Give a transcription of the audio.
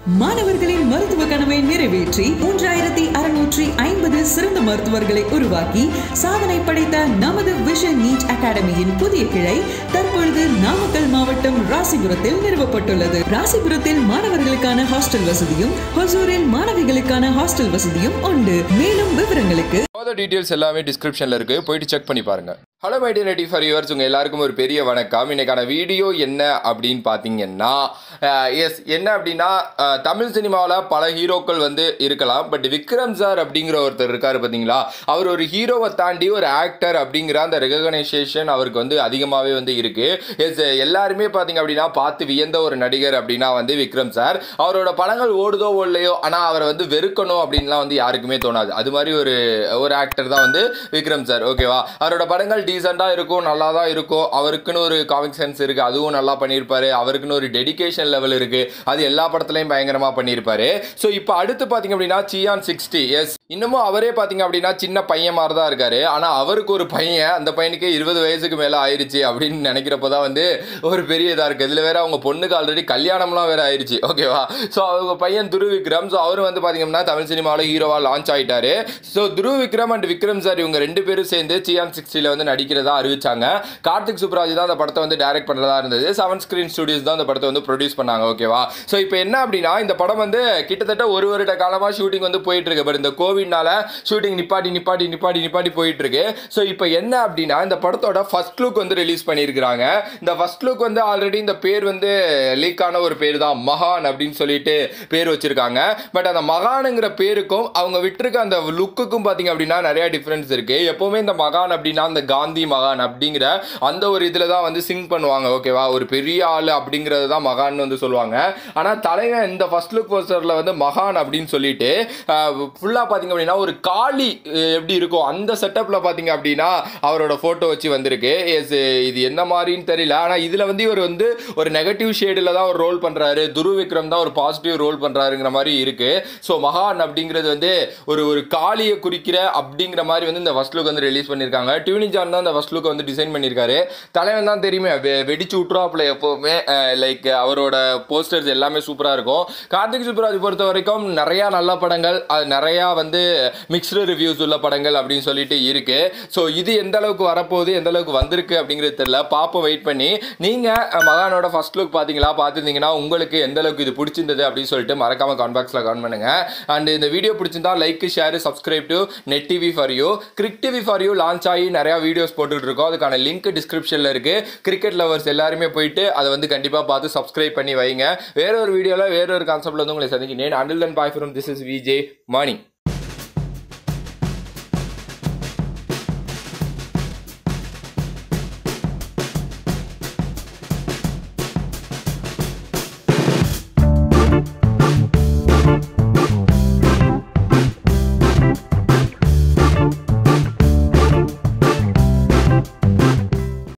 மாணவர்களின் மருத்துவ கனவை நிறைவேற்றி மூன்றாயிரத்தி அறுநூற்றி ஐம்பது சிறந்த மருத்துவர்களை உருவாக்கி சாதனை படைத்த நமது விஷன் நீட் அகாடமியின் புதிய கிளை தற்பொழுது நாமக்கல் மாவட்டம் ராசிபுரத்தில் நிறுவப்பட்டுள்ளது ராசிபுரத்தில் மாணவர்களுக்கான ஹாஸ்டல் வசதியும் ஹொசூரில் மாணவிகளுக்கான ஹாஸ்டல் வசதியும் உண்டு மேலும் விவரங்களுக்கு அதர் டீட்டெயில்ஸ் எல்லாமே டிஸ்கிரிப்ஷனில் இருக்குது போயிட்டு செக் பண்ணி பாருங்கள் hello my dear ready for yours உங்கள் எல்லாருக்கும் ஒரு பெரிய வணக்கம் இன்னைக்கான வீடியோ என்ன அப்படின்னு பார்த்தீங்கன்னா எஸ் என்ன அப்படின்னா அஹ், தமிழ் சினிமாவில் பல ஹீரோக்கள் வந்து இருக்கலாம் பட் விக்ரம் சார் அப்படிங்கிற ஒருத்தர் இருக்கார் பார்த்தீங்களா அவர் ஒரு ஹீரோவை தாண்டி ஒரு ஆக்டர் அப்படிங்கிற அந்த ரெகனைசேஷன் அவருக்கு வந்து அதிகமாகவே வந்து இருக்குது எஸ் எல்லாருமே பார்த்தீங்க அப்படின்னா பார்த்து வியந்த ஒரு நடிகர் அப்படின்னா வந்து விக்ரம் சார் அவரோட படங்கள் ஓடுதோ ஓடலையோ ஆனால் அவரை வந்து வெறுக்கணும் அப்படின்லாம் வந்து யாருக்குமே தோணாது அது மாதிரி ஒரு ஒரு ஆக்டர் தான் வந்து விக்ரம் சார் ஓகேவா அவரோட படங்கள் டீசெண்டாக இருக்கும் நல்லா தான் இருக்கும் அவருக்குன்னு ஒரு காமிக் சென்ஸ் இருக்குது அதுவும் நல்லா பண்ணியிருப்பாரு அவருக்குன்னு ஒரு டெடிகேஷன் லெவல் இருக்குது அது எல்லா படத்துலையும் பயங்கரமாக பண்ணியிருப்பாரு ஸோ இப்போ அடுத்து பார்த்தீங்க அப்படின்னா சியான் சிக்ஸ்டி எஸ் இன்னமும் அவரே பார்த்தீங்க அப்படின்னா சின்ன பையன் மாதிரி தான் இருக்காரு ஆனால் அவருக்கு ஒரு பையன் அந்த பையனுக்கு இருபது வயசுக்கு மேலே ஆயிருச்சு அப்படின்னு நினைக்கிறப்ப தான் வந்து ஒரு பெரிய இதாக இருக்குது இதில் வேற அவங்க பொண்ணுக்கு ஆல்ரெடி கல்யாணம்லாம் வேற ஆயிருச்சு ஓகேவா ஸோ அவங்க பையன் துரு விக்ரம் ஸோ அவர் வந்து பார்த்தீங்கன்னா தமிழ் சினிமாவில் ஹீரோவாக லான்ச் ஆயிட்டாரு ஸோ துரு விக்ரம் அண்ட் விக்ரம் சார் இவங்க ரெண்டு பேரும் சேர்ந்து சியான் சிக்ஸ்டியில் வந்து நடிக்கிறதா அறிவிச்சாங்க கார்த்திக் சுப்ராஜ் தான் அந்த படத்தை வந்து டைரக்ட் பண்ணுறதா இருந்தது செவன் ஸ்க்ரீன் ஸ்டுடியோஸ் தான் அந்த படத்தை வந்து ப்ரொடியூஸ் பண்ணாங்க ஓகேவா ஸோ இப்போ என்ன அப்படின்னா இந்த படம் வந்து கிட்டத்தட்ட ஒரு வருட காலமாக ஷூட்டிங் வந்து போயிட்டு இருக்கு பட் இந்த கோவிட்னால ஷூட்டிங் நிப்பாட்டி நிப்பாட்டி நிப்பாட்டி நிப்பாட்டி போயிட்டு இருக்கு ஸோ இப்போ என்ன அப்படின்னா இந்த படத்தோட ஃபர்ஸ்ட் லுக் வந்து ரிலீஸ் பண்ணியிருக்கிறாங்க இந்த ஃபர்ஸ்ட் லுக் வந்து ஆல்ரெடி இந்த பேர் வந்து லீக் ஆன ஒரு பேர் தான் மகான் அப்படின்னு சொல்லிட்டு பேர் வச்சிருக்காங்க பட் அந்த மகானுங்கிற பேருக்கும் அவங்க விட்டிருக்க அந்த லுக்குக்கும் பார்த்தீங்க அப்படின்னா நிறைய டிஃப்ரென்ஸ் இருக்கு எப்பவுமே இந்த மகான் அப்படின்னா அந்த காந்தி மகான் அப்படிங்கிற அந்த ஒரு இதில் தான் வந்து சிங் பண்ணுவாங்க ஓகேவா ஒரு பெரிய ஆள் அப்படிங்கிறது தான் மகான் வந்து சொல்லுவாங்க ஆனால் தலைவன் இந்த ஃபர்ஸ்ட் லுக் போஸ்டரில் வந்து மகான் அப்படின்னு சொல்லிட்டு ஃபுல்லாக பார்த்தீங்க அப்படின்னா ஒரு காளி அஹ், எப்படி இருக்கும் அந்த செட்டப்பில் பார்த்தீங்க அப்படின்னா அவரோட ஃபோட்டோ வச்சு வந்திருக்கு எஸ் இது என்ன மாதிரின்னு தெரியல ஆனால் இதில் வந்து இவர் வந்து ஒரு நெகட்டிவ் ஷேடில் தான் ஒரு ரோல் பண்ணுறாரு துரு விக்ரம் தான் ஒரு பாசிட்டிவ் ரோல் பண்ணுறாருங்கிற மாதிரி இருக்கு ஸோ மகான் அப்படிங்கிறது வந்து ஒரு ஒரு காளியை குறிக்கிற அப்படிங்கிற மாதிரி வந்து இந்த ஃபர்ஸ்ட் லுக் வந்து ரிலீஸ் பண்ணியிருக்காங்க டியூனி ஜான் தான் இந்த ஃபர்ஸ்ட் லுக் வந்து டிசைன் பண்ணியிருக்காரு தலைவன் தான் தெரியுமே வெ- வெடிச்சு விட்ருவாப்புல எப்போவுமே லைக் அவரோட போஸ்டர்ஸ் எல்லாமே சூப்பராக இருக்கும் கார்த்திக் சுப்ராஜ் பொறுத்த வரைக்கும் நிறையா நல்ல படங்கள் அது நிறையா வந்து மிக்ஸ்டு ரிவ்யூஸ் உள்ள படங்கள் அப்படின்னு சொல்லிட்டு இருக்கு ஸோ இது எந்த அளவுக்கு வரப்போகுது எந்த அளவுக்கு வந்திருக்கு அப்படிங்கிறது தெரியல பார்ப்போம் வெயிட் பண்ணி நீங்கள் மகானோட ஃபர்ஸ்ட் லுக் பார்த்தீங்களா பார்த்துருந்தீங்கன்னா உங்களுக்கு எந்த அளவுக்கு இது பிடிச்சிருந்தது அப்படின்னு சொல்லிட்டு மறக்காம கமெண்ட் பாக்ஸில் கமெண்ட் பண்ணுங்க அண்ட் இந்த வீடியோ பிடிச்சிருந்தா like share subscribe to net TV for you crick TV for you launch ஆகி நிறையா வீடியோஸ் போட்டுட்டு இருக்கோம் அதுக்கான லிங்க் டிஸ்கிரிப்ஷனில் இருக்கு கிரிக்கெட் லவர்ஸ் எல்லாருமே போயிட்டு அதை வந்து கண்டிப்பாக பார்த்து சப்ஸ்கிரைப் பண்ணி வைங்க வேற ஒரு வீடியோவில் வேற ஒரு கான்செப்ட்ல வந்து உங்களை சந்திக்கிறேன் until then bye from this is VJ morning